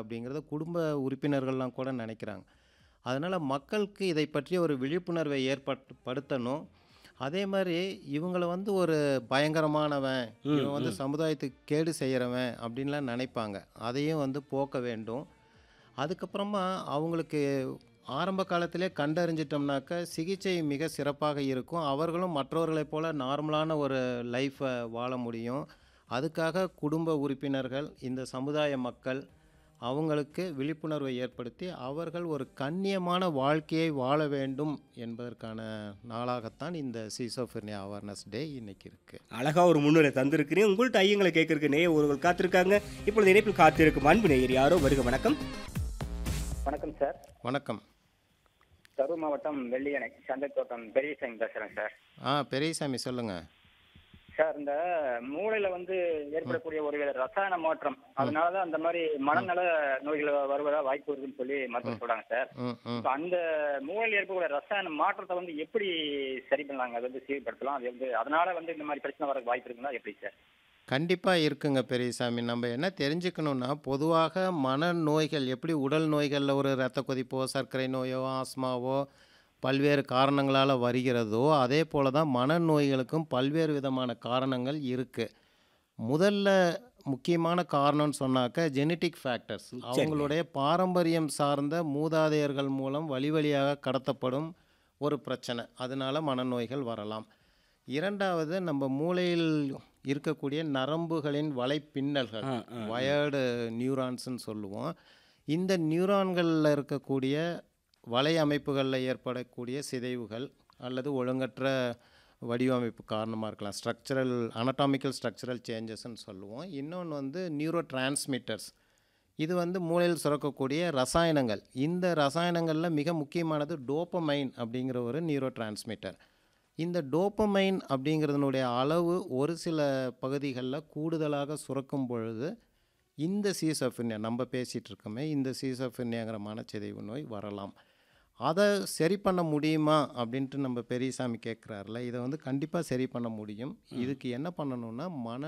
அப்படிங்கிறத குடும்ப உறுப்பினர்கள்லாம் கூட நினைக்கிறாங்க அதனால் மக்களுக்கு இதை பற்றிய ஒரு விழிப்புணர்வை ஏற்பட் படுத்தணும் அதே மாதிரி இவங்களை வந்து ஒரு பயங்கரமானவன் இவன் வந்து சமுதாயத்துக்கு கேடு செய்கிறவன் அப்படின்லாம் நினைப்பாங்க அதையும் வந்து போக்க வேண்டும் அதுக்கப்புறமா அவங்களுக்கு ஆரம்ப காலத்திலே கண்டறிஞ்சிட்டோம்னாக்க சிகிச்சை மிக சிறப்பாக இருக்கும் அவர்களும் மற்றவர்களைப் போல நார்மலான ஒரு லைஃப்பை வாழ முடியும் அதுக்காக குடும்ப உறுப்பினர்கள் இந்த சமுதாய மக்கள் அவங்களுக்கு விழிப்புணர்வை ஏற்படுத்தி அவர்கள் ஒரு கண்ணியமான வாழ்க்கையை வாழ வேண்டும் என்பதற்கான நாளாகத்தான் இந்த சீசோஃபெர்னியா அவேர்னஸ் டே இன்னைக்கு இருக்குது அழகா ஒரு முன்னுரை தந்திருக்கிறேன் உங்கள்கிட்ட ஐயங்களை கேட்கறதுக்கு நேய ஒருவர் காத்திருக்காங்க இப்பொழுது இணைப்பில் காத்திருக்கும் அன்பு நேயர் யாரோ வருக வணக்கம் வணக்கம் சார் வணக்கம் கரூர் மாவட்டம் வெள்ளியணை சந்தைத்தோட்டம் பெரியசாமி பேசுறேன் சார் ஆ பெரியசாமி சொல்லுங்கள் சார் இந்த மூளையில வந்து ஏற்படக்கூடிய ஒரு வித ரசாயன மாற்றம் அதனாலதான் அந்த மாதிரி மனநல நோய்கள் வருவதா வாய்ப்பு இருக்குன்னு சொல்லி மருத்துவர் சொல்றாங்க சார் ம் ம் இப்ப அந்த மூளையில் ஏற்படக்கூடிய ரசாயன மாற்றத்தை வந்து எப்படி சரி பண்ணலாங்க அதை வந்து சீர்படுத்தலாம் அது வந்து அதனால வந்து இந்த மாதிரி பிரச்சனை வர வாய்ப்பு இருக்குங்களா எப்படி சார் கண்டிப்பாக இருக்குங்க பெரியசாமி நம்ம என்ன தெரிஞ்சுக்கணுன்னா பொதுவாக மனநோய்கள் எப்படி உடல் நோய்களில் ஒரு இரத்த கொதிப்போ சர்க்கரை நோயோ ஆஸ்மாவோ பல்வேறு காரணங்களால் வருகிறதோ அதே போல தான் மனநோய்களுக்கும் பல்வேறு விதமான காரணங்கள் இருக்குது முதல்ல முக்கியமான காரணம்னு சொன்னாக்க ஜெனட்டிக் ஃபேக்டர்ஸ் அவங்களுடைய பாரம்பரியம் சார்ந்த மூதாதையர்கள் மூலம் வழி வழியாக கடத்தப்படும் ஒரு பிரச்சனை அதனால மனநோய்கள் வரலாம் இரண்டாவது நம்ம மூளையில் இருக்கக்கூடிய நரம்புகளின் வலைப்பின்னல்கள் ஆ, ஆ, வயர்டு நியூரான்ஸ்னு சொல்லுவோம் இந்த நியூரான்களில் இருக்கக்கூடிய வலை அமைப்புகளில் ஏற்படக்கூடிய சிதைவுகள் அல்லது ஒழுங்கற்ற வடிவமைப்பு காரணமாக இருக்கலாம் ஸ்ட்ரக்சரல் anatomical ஸ்ட்ரக்சரல் சேஞ்சஸ்ன்னு சொல்லுவோம் இன்னொன்று வந்து நியூரோ டிரான்ஸ்மிட்டர்ஸ் இது வந்து மூளையில் சுரக்கக்கூடிய ரசாயனங்கள் இந்த ரசாயனங்களில் மிக முக்கியமானது டோப்பமைன் அப்படிங்கிற ஒரு நியூரோ டிரான்ஸ்மிட்டர் இந்த டோப்பமைன் அப்படிங்கிறதுனுடைய அளவு ஒரு சில பகுதிகளில் கூடுதலாக சுரக்கும் பொழுது இந்த சீசஃபின்யா நம்ம பேசிகிட்டு இருக்கோமே இந்த சீசஃபின்யாங்கிற மனச்சிதைவு நோய் வரலாம் அதை சரி பண்ண முடியுமா அப்படின்ட்டு நம்ம பெரியசாமி கேட்குறாருல இதை வந்து கண்டிப்பாக சரி பண்ண முடியும் இதுக்கு என்ன பண்ணணும்னா மன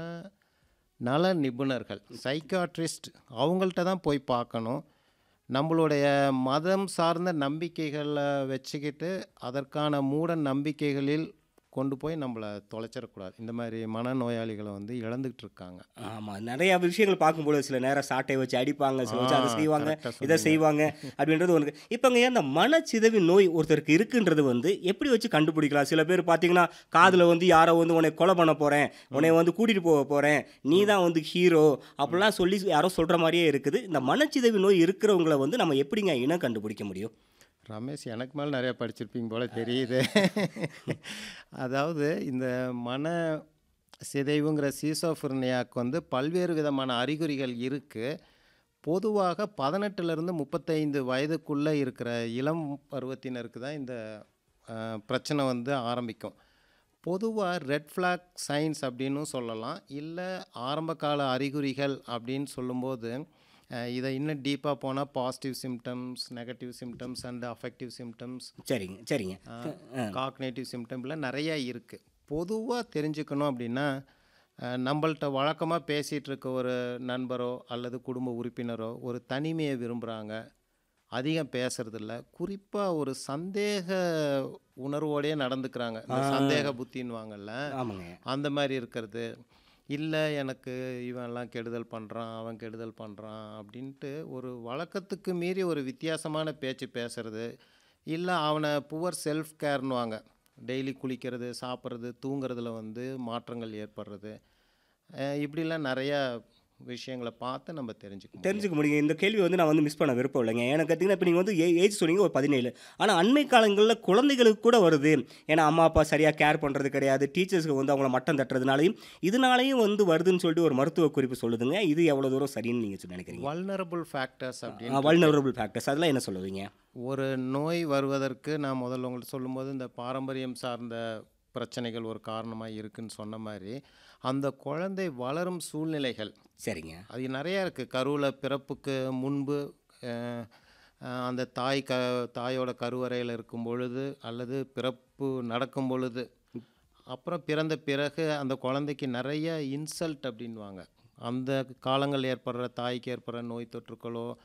நல நிபுணர்கள் சைக்காட்ரிஸ்ட் அவங்கள்ட்ட தான் போய் பார்க்கணும் நம்மளுடைய மதம் சார்ந்த நம்பிக்கைகளை வச்சுக்கிட்டு அதற்கான மூட நம்பிக்கைகளில் கொண்டு போய் நம்மளை தொலைச்சிடக்கூடாது இந்த மாதிரி மனநோயாளிகளை வந்து இழந்துக்கிட்டு இருக்காங்க ஆமா நிறைய விஷயங்கள் பார்க்கும்போது சில நேரம் சாட்டை வச்சு அடிப்பாங்க சில வச்சு அதை ஆ, செய்வாங்க correct ஆ இதை சொன்னீங்க. செய்வாங்க அப்படின்றது ஒன்று இப்போங்க இந்த மனச்சிதவி நோய் ஒருத்தருக்கு இருக்குன்றது வந்து எப்படி வச்சு கண்டுபிடிக்கலாம் சில பேர் பார்த்தீங்கன்னா காதில் வந்து யாரோ வந்து உன்னை கொலை பண்ண போகிறேன் உன்னை வந்து கூட்டிகிட்டு போக போகிறேன் நீ தான் வந்து ஹீரோ அப்படிலாம் சொல்லி யாரோ சொல்கிற மாதிரியே இருக்குது இந்த மனச்சிதவி நோய் இருக்கிறவங்கள வந்து நம்ம எப்படிங்க இனம் கண்டுபிடிக்க முடியும் ரமேஷ் எனக்கு மேலே நிறையா படிச்சிருப்பீங்க போல தெரியுது அதாவது இந்த மன சிதைவுங்கிற சீசோஃபிர்னியாக்கு வந்து பல்வேறு விதமான அறிகுறிகள் இருக்குது பொதுவாக பதினெட்டுலேருந்து முப்பத்தைந்து வயதுக்குள்ளே இருக்கிற இளம் பருவத்தினருக்கு தான் இந்த அஹ், பிரச்சனை வந்து ஆரம்பிக்கும் பொதுவாக ரெட் ஃப்ளாக் சைன்ஸ் அப்படின்னும் சொல்லலாம் இல்லை ஆரம்பகால அறிகுறிகள் அப்படின்னு சொல்லும்போது அஹ், இதை இன்னும் டீப்பாக போனால் positive symptoms negative symptoms and affective symptoms சரிங்க சரிங்க காக்னேட்டிவ் சிம்டம்ல நிறைய இருக்குது பொதுவாக தெரிஞ்சுக்கணும் அப்படின்னா அஹ், நம்மள்ட்ட வழக்கமாக பேசிகிட்டு இருக்க ஒரு நண்பரோ அல்லது குடும்ப உறுப்பினரோ ஒரு தனிமையை விரும்புகிறாங்க அதிகம் பேசுறதில்ல குறிப்பாக ஒரு சந்தேக உணர்வோடயே நடந்துக்கிறாங்க இந்த சந்தேக புத்தின்வாங்கல்ல ஆமாங்க அந்த மாதிரி இருக்கிறது இல்லை எனக்கு இவன்லாம் கெடுதல் பண்ணுறான் அவன் கெடுதல் பண்ணுறான் அப்படின்ட்டு ஒரு வழக்கத்துக்கு மீறி ஒரு வித்தியாசமான பேச்சு பேசுறது இல்லை அவனை புவர் செல்ஃப் கேர்னுவாங்க டெய்லி குளிக்கிறது சாப்பிட்றது தூங்குறதுல வந்து மாற்றங்கள் ஏற்படுறது அஹ் இப்படிலாம் நிறையா விஷயங்களை பார்த்து நம்ம தெரிஞ்சுக்கணும் தெரிஞ்சுக்க முடியும் இந்த கேள்வி வந்து நான் வந்து மிஸ் பண்ண விருப்பம் இல்லைங்க எனக்கு பார்த்தீங்கன்னா இப்போ நீங்கள் வந்து ஏஜ் சொன்னீங்க ஒரு பதினேழு ஆனால் அண்மை காலங்களில் குழந்தைகளுக்கு கூட வருது ஏன்னா அம்மா அப்பா சரியாக கேர் பண்ணுறது கிடையாது டீச்சர்ஸ்க்கு வந்து அவங்கள மட்டம் தட்டுறதுனாலையும் இதனாலையும் வந்து வருதுன்னு சொல்லிட்டு ஒரு மருத்துவ குறிப்பு சொல்லுதுங்க இது எவ்வளோ தூரம் சரின்னு நீங்கள் நினைக்கிறீங்க வல்னரபுள் ஃபேக்டர்ஸ் அப்படின்னு வல்னரபிள் ஃபேக்டர்ஸ் அதெல்லாம் என்ன சொல்லுவீங்க ஒரு நோய் வருவதற்கு நான் முதல்ல உங்களுக்கு சொல்லும்போது இந்த பாரம்பரியம் சார்ந்த பிரச்சனைகள் ஒரு காரணமாக இருக்குன்னு சொன்ன மாதிரி அந்த குழந்தை வளரும் சூழ்நிலைகள் சரிங்க அது நிறையா இருக்குது கருவில் பிறப்புக்கு முன்பு அஹ், அஹ், அந்த தாய் க தாயோட கருவறையில் இருக்கும் பொழுது அல்லது பிறப்பு நடக்கும் பொழுது அப்புறம் பிறந்த பிறகு அந்த குழந்தைக்கு நிறைய இன்சல்ட் அப்படின்வாங்க அந்த காலங்கள் ஏற்படுற தாய்க்கு ஏற்படுற நோய் தொற்றுக்களோ